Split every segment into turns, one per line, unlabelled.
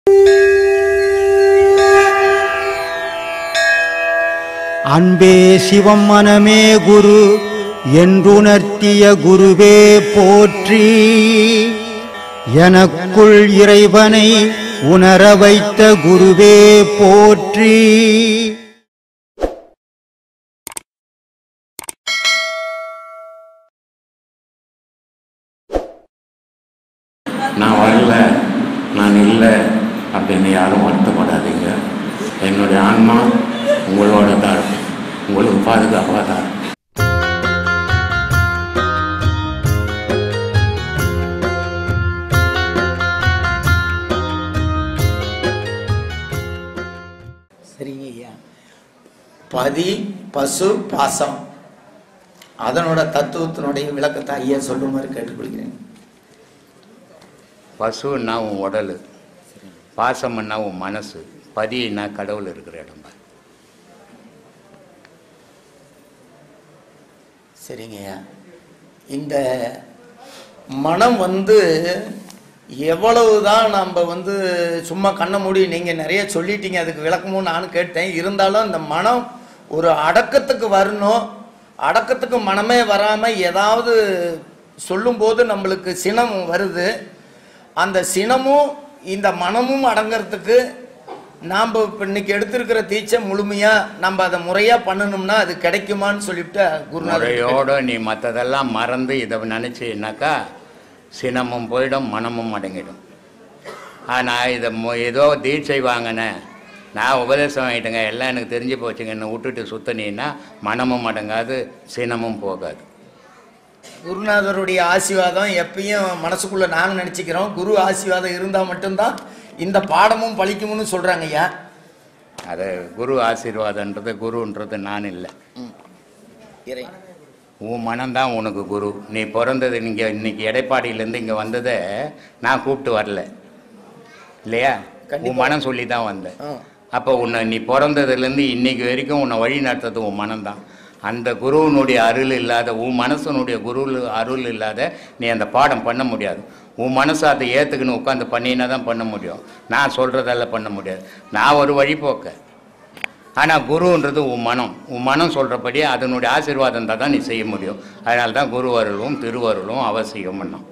அன்பே சிவம் மனமே குரு என்றுணர்த்திய குருவே போற்றி எனக்குள் இறைவனை உணர வைத்த குருவே போற்றி
நான் வரல நான் இல்லை அப்படின்னு யாரும் வருத்தப்படாதீங்க என்னுடைய ஆன்மா உங்களோட தான் இருக்கு உங்களுக்கு பாதுகாப்பாக தான் இருக்கு
சரிங்க ஐயா பதி பசு பாசம் அதனோட தத்துவத்தினுடைய விளக்கத்தை ஐயா சொல்லுமாறு கேட்டுக்கொள்கிறேன்
பசுன்னா உன் உடல் பாசம்னா உன் மனசு பதினா கடவுள் இருக்கிற இடம் பாரு.
சரிங்க ஐயா இந்த மனம் வந்து எவ்வளவுதான் நம்ம வந்து சும்மா கண்ண மூடி நீங்கள் நிறைய சொல்லிட்டீங்க அதுக்கு விளக்கமும் நானும் கேட்டேன் இருந்தாலும் இந்த மனம் ஒரு அடக்கத்துக்கு வரணும் அடக்கத்துக்கு மனமே வராமல் ஏதாவது சொல்லும்போது நம்மளுக்கு சினம் வருது அந்த சினமும் இந்த மனமும் அடங்கிறதுக்கு நாம் இப்போ இன்னைக்கு எடுத்திருக்கிற தீட்சை முழுமையாக நம்ம அதை முறையாக பண்ணணும்னா அது கிடைக்குமான்னு சொல்லிவிட்டு குருநாதர்
முறையோட நீ மற்றதெல்லாம் மறந்து இதை நினச்சின்னாக்கா சினமும் போயிடும் மனமும் அடங்கிடும் ஆனால் இதை மு- ஏதோ தீட்சை வாங்கினேன் நான் உபதேசம் வாங்கிட்டேங்க எல்லாம் எனக்கு தெரிஞ்சு போச்சுங்கன்னு விட்டுட்டு சுத்தனீன்னா மனமும் அடங்காது சினமும் போகாது
குருநாதருடைய ஆசீர்வாதம் எப்பயும் மனசுக்குள்ள நாங்கள் நினச்சிக்கிறோம் குரு ஆசீர்வாதம் இருந்தால் மட்டும்தான் இந்த பாடமும் பழிக்கும்னு சொல்கிறாங்க ஐயா
அது குரு ஆசீர்வாதன்றது குருன்றது நான் இல்லை
இறை
உன் மனம்தான் உனக்கு குரு நீ பிறந்தது இங்கே இன்னைக்கு எடைப்பாடியிலேருந்து இங்கே வந்ததை நான் கூப்பிட்டு வரல இல்லையா உன் மனம் சொல்லி தான் வந்தேன்
ஆ
அப்போ உன்னை நீ பிறந்ததுலேருந்து இன்னைக்கு வரைக்கும் உன்னை வழி நடத்துறது உன் மனம்தான் அந்த குருவினுடைய அருள் இல்லாத உன் மனசனுடைய குரு அருள் இல்லாத நீ அந்த பாடம் பண்ண முடியாது உன் மனசு அதை ஏற்றுக்குன்னு உட்காந்து பண்ணினா தான் பண்ண முடியும் நான் சொல்கிறதெல்லாம் பண்ண முடியாது நான் ஒரு வழிபோக்க ஆனால் குருன்றது உன் மனம் உன் மனம் சொல்கிறபடி அதனுடைய ஆசீர்வாதம் இருந்தால் தான் நீ செய்ய முடியும் அதனால தான் குரு அருளும் திருவருளும் அவசியம் பண்ணோம்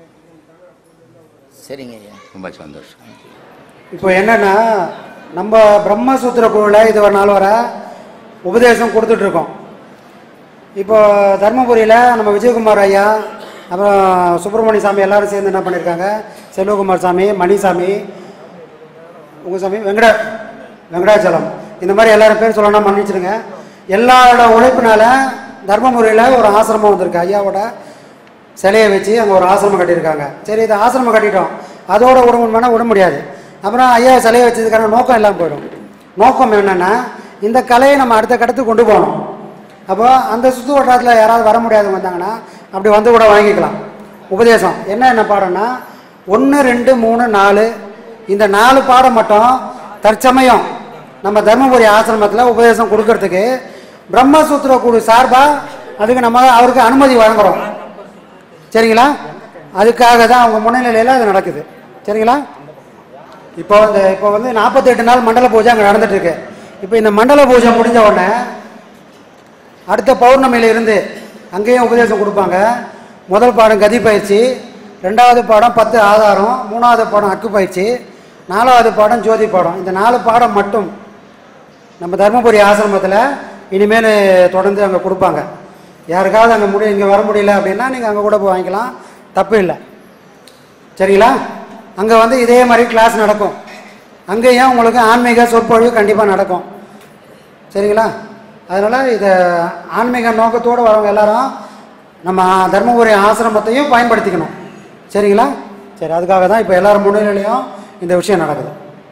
சரிங்க ஐயா
ரொம்ப சந்தோஷம்
இப்போ என்னன்னா நம்ம பிரம்மசூத்திர குழுவில் இது ஒரு நாள் வர உபதேசம் கொடுத்துட்ருக்கோம் இப்போ தர்மபுரியில் நம்ம விஜயகுமார் ஐயா அப்புறம் சுப்பிரமணிய சாமி எல்லாரும் சேர்ந்து என்ன பண்ணியிருக்காங்க செல்வகுமார் சாமி மணிசாமி உங்கள் சாமி வெங்கட வெங்கடாச்சலம் இந்த மாதிரி எல்லாரும் பேர் சொல்லணும்னா மன்னிச்சிடுங்க எல்லாரோட உழைப்பினால தர்மபுரியில் ஒரு ஆசிரமம் வந்திருக்கு ஐயாவோட சிலையை வச்சு அங்கே ஒரு ஆசிரமம் கட்டியிருக்காங்க சரி இது ஆசிரமம் கட்டிட்டோம் அதோட விட முடியுமானா விட முடியாது அப்புறம் ஐயா சிலையை வச்சதுக்கான நோக்கம் எல்லாம் போயிடும் நோக்கம் என்னென்னா இந்த கலையை நம்ம அடுத்த கட்டத்துக்கு கொண்டு போகணும் அப்போ அந்த சுற்று வட்டாரத்தில் யாராவது வர முடியாதவங்க வந்தாங்கன்னா அப்படி வந்து கூட வாங்கிக்கலாம் உபதேசம் என்ன என்ன பாடம்னா ஒன்று ரெண்டு மூணு நாலு இந்த நாலு பாடம் மட்டும் தற்சமயம் நம்ம தர்மபுரி ஆசிரமத்தில் உபதேசம் கொடுக்கறதுக்கு பிரம்மசூத்திர குழு சார்பாக அதுக்கு நம்ம அவருக்கு அனுமதி வழங்குறோம் சரிங்களா அதுக்காக தான் அவங்க முன்னிலையில் அது நடக்குது சரிங்களா இப்போ இந்த இப்போ வந்து நாற்பத்தெட்டு நாள் மண்டல பூஜை அங்கே நடந்துட்டு இருக்கு இப்போ இந்த மண்டல பூஜை முடிஞ்ச உடனே அடுத்த பௌர்ணமியில இருந்து அங்கேயும் உபதேசம் கொடுப்பாங்க முதல் பாடம் கதி பயிற்சி ரெண்டாவது பாடம் பத்து ஆதாரம் மூணாவது பாடம் அக்கு பயிற்சி நாலாவது பாடம் ஜோதி பாடம் இந்த நாலு பாடம் மட்டும் நம்ம தர்மபுரி ஆசிரமத்தில் இனிமேல் தொடர்ந்து அங்கே கொடுப்பாங்க யாருக்காவது அங்கே முடிய இங்கே வர முடியல அப்படின்னா நீங்கள் அங்கே கூட போய் வாங்கிக்கலாம் தப்பு இல்லை சரிங்களா அங்கே வந்து இதே மாதிரி கிளாஸ் நடக்கும் அங்கேயும் உங்களுக்கு ஆன்மீக சொற்பொழிவு கண்டிப்பாக நடக்கும் சரிங்களா அதனால் இதை ஆன்மீக நோக்கத்தோடு வரவங்க எல்லாரும் நம்ம தர்மபுரி ஆசிரமத்தையும் பயன்படுத்திக்கணும் சரிங்களா சரி அதுக்காக தான் இப்போ எல்லாரும் முன்னிலையிலையும் இந்த விஷயம் நடக்குது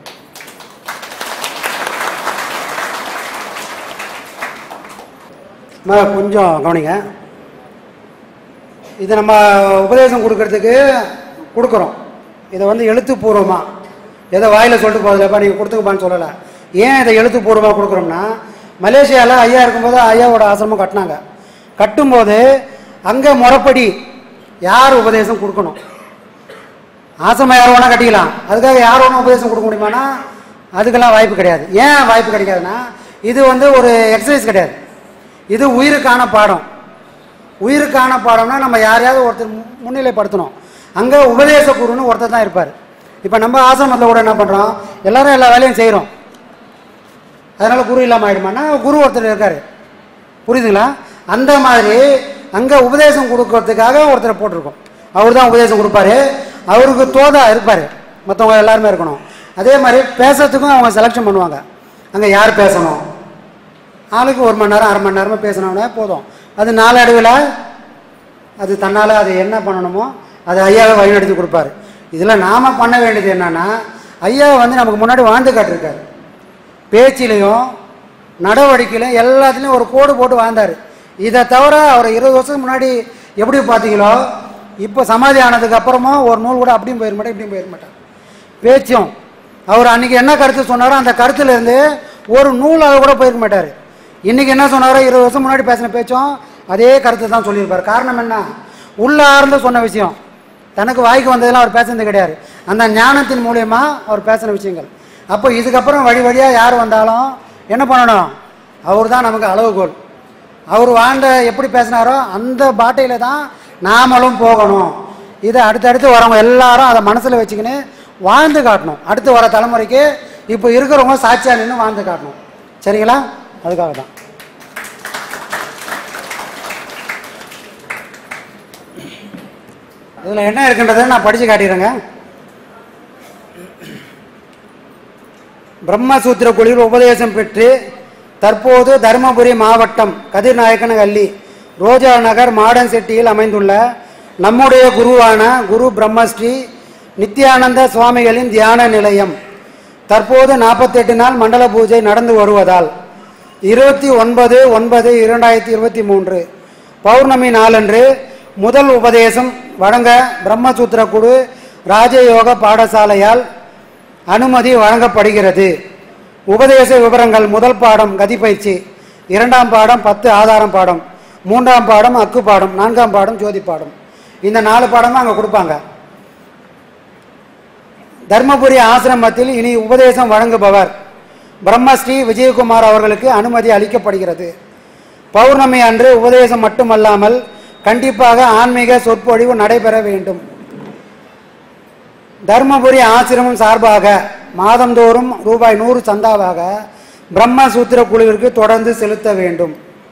அம்மா, கொஞ்சம் கவனிங்க இது நம்ம உபதேசம் கொடுக்கறதுக்கு கொடுக்குறோம் இதை வந்து எழுத்துப்பூர்வமாக ஏதோ வாயில் சொல்லிட்டு போதில்லப்பா நீங்கள் கொடுத்துக்கப்பான்னு சொல்லலை ஏன் இதை எழுத்துப்பூர்வமாக கொடுக்குறோம்னா மலேசியாவில் ஐயா இருக்கும்போது ஐயாவோட ஆசிரமம் கட்டினாங்க கட்டும்போது அங்கே முறைப்படி யார் உபதேசம் கொடுக்கணும் ஆசிரமம் யார் வேணால் கட்டிக்கலாம் அதுக்காக யார் வேணா உபதேசம் கொடுக்க முடியுமானா அதுக்கெல்லாம் வாய்ப்பு கிடையாது ஏன் வாய்ப்பு கிடைக்காதுன்னா இது வந்து ஒரு எக்ஸசைஸ் கிடையாது இது உயிருக்கான பாடம் உயிருக்கான பாடம்னா நம்ம யாரையாவது ஒருத்தர் மு- முன்னிலைப்படுத்தணும் அங்கே உபதேச குருன்னு ஒருத்தர் தான் இருப்பார் இப்போ நம்ம ஆசிரமத்தில் கூட என்ன பண்ணுறோம் எல்லாரும் எல்லா வேலையும் செய்கிறோம் அதனால் குரு இல்லாமல் ஆயிடுமானா குரு ஒருத்தர் இருக்கார் புரியுதுங்களா அந்த மாதிரி அங்கே உபதேசம் கொடுக்கறதுக்காக ஒருத்தரை போட்டிருக்கோம் அவர் தான் உபதேசம் கொடுப்பாரு அவருக்கு தோதா இருப்பார் மற்றவங்க எல்லாருமே இருக்கணும் அதே மாதிரி பேசுறதுக்கும் அவங்க செலெக்ஷன் பண்ணுவாங்க அங்கே யார் பேசணும் ஆளுக்கு ஒரு மணி நேரம் அரை மணி நேரமாக பேசினோடனே போதும் அது நாளடைவில் அது தன்னால் அது என்ன பண்ணணுமோ அது ஐயாவை வழிநடத்தி கொடுப்பாரு இதில் நாம் பண்ண வேண்டியது என்னன்னா ஐயா வந்து நமக்கு முன்னாடி வாழ்ந்து காட்டிருக்காரு பேச்சிலையும் நடவடிக்கையிலும் எல்லாத்துலேயும் ஒரு கோடு போட்டு வாழ்ந்தார் இதை தவிர அவர் இருபது வருஷத்துக்கு முன்னாடி எப்படி பார்த்தீங்களோ இப்போ சமாதி ஆனதுக்கு அப்புறமா ஒரு நூல் கூட அப்படியும் போயிட மாட்டேன் இப்படியும் போயிட மாட்டார் பேச்சும் அவர் அன்னைக்கு என்ன கருத்து சொன்னாரோ அந்த கருத்துல இருந்து ஒரு நூல் அளவு கூட போயிருக்க மாட்டார் இன்னைக்கு என்ன சொன்னாரோ இருபது வருஷம் முன்னாடி பேசின பேச்சும் அதே கருத்தை தான் சொல்லியிருப்பார் காரணம் என்ன உள்ள ஆர்ந்து சொன்ன விஷயம் தனக்கு வாய்க்கு வந்ததெல்லாம் அவர் பேசுனது கிடையாது அந்த ஞானத்தின் மூலியமா அவர் பேசின விஷயங்கள் அப்போ இதுக்கப்புறம் வழி வழியாக யார் வந்தாலும் என்ன பண்ணணும் அவர் தான் நமக்கு அளவுகோல் அவர் வாழ்ந்த எப்படி பேசினாரோ அந்த பாட்டையில் தான் நாமளும் போகணும் இதை அடுத்தடுத்து வரவங்க எல்லாரும் அதை மனசில் வச்சுக்கின்னு வாழ்ந்து காட்டணும் அடுத்து வர தலைமுறைக்கு இப்போ இருக்கிறவங்க சாட்சியாக நின்று வாழ்ந்து காட்டணும் சரிங்களா அதுக்காக தான் இதில் என்ன இருக்குன்றதை நான் படித்து காட்டிடுறேங்க பிரம்மசூத்திர குழுவில் உபதேசம் பெற்று தற்போது தருமபுரி மாவட்டம் கதிர்நாயக்கன் அள்ளி ரோஜா நகர் மாடன் செட்டியில் அமைந்துள்ள நம்முடைய குருவான குரு பிரம்மஸ்ரீ நித்யானந்த சுவாமிகளின் தியான நிலையம் தற்போது நாற்பத்தெட்டு நாள் மண்டல பூஜை நடந்து வருவதால் இருபத்தி ஒன்பது ஒன்பது இரண்டாயிரத்தி இருபத்தி மூன்று பௌர்ணமி நாளன்று முதல் உபதேசம் வழங்க பிரம்மசூத்திர குழு ராஜயோக பாடசாலையால் அனுமதி வழங்கப்படுகிறது உபதேச விவரங்கள் முதல் பாடம் கதி பயிற்சி இரண்டாம் பாடம் பத்து ஆதாரம் பாடம் மூன்றாம் பாடம் அக்கு பாடம் நான்காம் பாடம் ஜோதி பாடம் இந்த நாலு பாடமும் அங்கே கொடுப்பாங்க தர்மபுரி ஆசிரமத்தில் இனி உபதேசம் வழங்குபவர் பிரம்மஸ்ரீ விஜயகுமார் அவர்களுக்கு அனுமதி அளிக்கப்படுகிறது பௌர்ணமி அன்று உபதேசம் மட்டுமல்லாமல் கண்டிப்பாக ஆன்மீக சொற்பொழிவு நடைபெற வேண்டும் தர்மபுரி ஆசிரமம் சார்பாக மாதந்தோறும் ரூபாய் நூறு சந்தாவாக பிரம்மசூத்திர குழுவிற்கு தொடர்ந்து செலுத்த வேண்டும்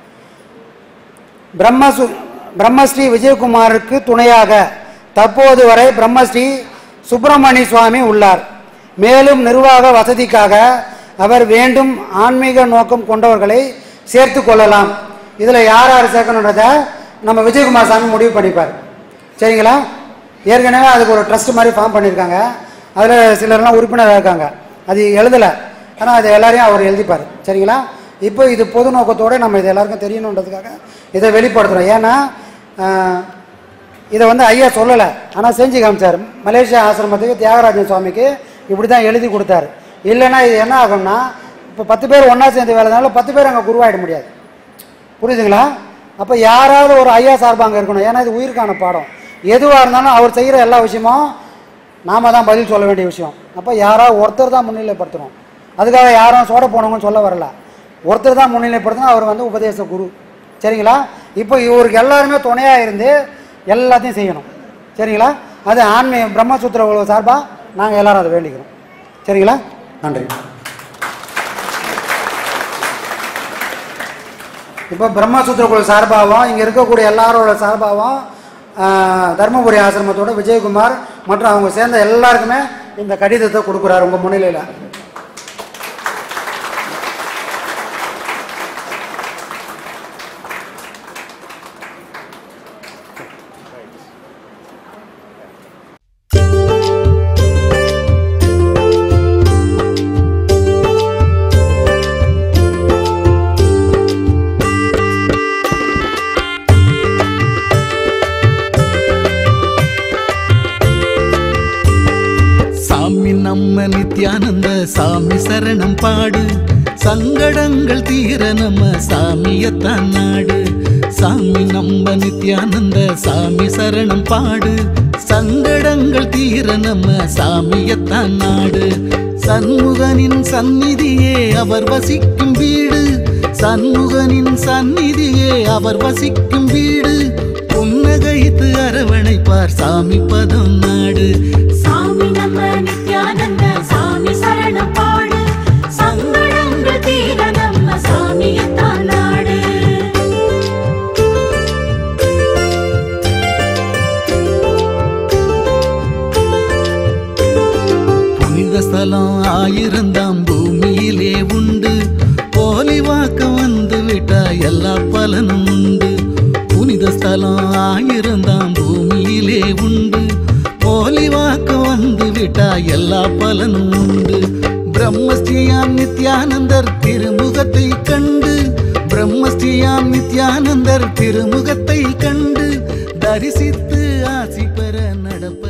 பிரம்மசு பிரம்மஸ்ரீ விஜயகுமாருக்கு துணையாக தற்போது வரை பிரம்மஸ்ரீ சுப்பிரமணிய சுவாமி உள்ளார் மேலும் நிர்வாக வசதிக்காக அவர் வேண்டும் ஆன்மீக நோக்கம் கொண்டவர்களை சேர்த்து கொள்ளலாம் இதில் யார் யார் சேர்க்கணுன்றத நம்ம விஜயகுமார் சாமி முடிவு பண்ணிப்பார் சரிங்களா ஏற்கனவே அதுக்கு ஒரு ட்ரஸ்ட் மாதிரி ஃபார்ம் பண்ணியிருக்காங்க அதில் சிலர்லாம் உறுப்பினராக இருக்காங்க அது எழுதலை ஆனால் அது எல்லாரையும் அவர் எழுதிப்பார் சரிங்களா இப்போ இது பொது நோக்கத்தோடு நம்ம இது எல்லாருக்கும் தெரியணுன்றதுக்காக இதை வெளிப்படுத்துகிறோம் ஏன்னா ஆஹ், இதை வந்து ஐயா சொல்லலை ஆனால் செஞ்சு காமிச்சார் மலேசியா ஆசிரமத்துக்கு தியாகராஜன் சுவாமிக்கு இப்படி தான் எழுதி கொடுத்தாரு இல்லைன்னா இது என்ன ஆகும்னா இப்போ பத்து பேர் ஒன்றா சேர்ந்து வேலைனால பத்து பேர் அங்கே குருவாயிட முடியாது புரியுதுங்களா அப்போ யாராவது ஒரு ஐயா சார்பாக அங்கே இருக்கணும் ஏன்னா இது உயிருக்கான பாடம் எதுவாக இருந்தாலும் அவர் செய்கிற எல்லா விஷயமும் நாம தான் பதில் சொல்ல வேண்டிய விஷயம் அப்போ யாராவது ஒருத்தர் தான் முன்னிலைப்படுத்தணும் அதுக்காக யாரும் சோட போனவங்கன்னு சொல்ல வரல ஒருத்தர் தான் முன்னிலைப்படுத்தணும் அவர் வந்து உபதேச குரு சரிங்களா இப்போ இவருக்கு எல்லாருமே துணையாக இருந்து எல்லாத்தையும் செய்யணும் சரிங்களா அது ஆன்மீக பிரம்மசூத்திர சார்பாக நாங்கள் எல்லாரும் அதை வேண்டிக்கிறோம் சரிங்களா நன்றி இப்போ பிரம்மசூத்திர குழு சார்பாகவும் இங்கே இருக்கக்கூடிய எல்லாரோட சார்பாகவும் ஆஹ், தர்மபுரி ஆசிரமத்தோட விஜயகுமார் மற்றும் அவங்க சேர்ந்த எல்லாருக்குமே இந்த கடிதத்தை கொடுக்குறாரு உங்கள் முன்னிலையில்
சாமி நம்ம நித்யானந்த சாமி சரணம் பாடு சங்கடங்கள் தீர நம்ம சாமியத்தான் நாடு சாமி நம்ம நித்யானந்த சாமி சரணம் பாடு சங்கடங்கள் தீர நம்ம சாமியத்தான் நாடு சண்முகனின் சந்நிதியே அவர் வசிக்கும் வீடு சண்முகனின் சந்நிதியே அவர் வசிக்கும் வீடு புன்னகைத்து அரவணைப்பார் சாமி பதம் நாடு
சாமி நம்ம நித்யானந்த சாமி சரணம் பாடு சங்கடங்கள் தீர நம்ம சாமியத்தான் நாடு
புனித ஸ்தலம் ஆயிரந்தாம் பூமியிலே உண்டு போலி வாக்க வந்து விட்டா எல்லா பலனும் உண்டு புனித ஸ்தலம் ஆயிரந்தாம் பூமியிலே உண்டு போலி வாக்க வந்து விட்டா எல்லா பலனும் உண்டு பிரம்மஸ்ரீயாம் நித்யானந்தர் திருமுகத்தை கண்டு பிரம்மஸ்ரீயாம் நித்யானந்தர் திருமுகத்தை கண்டு தரிசித்து ஆசி பெற நடப்ப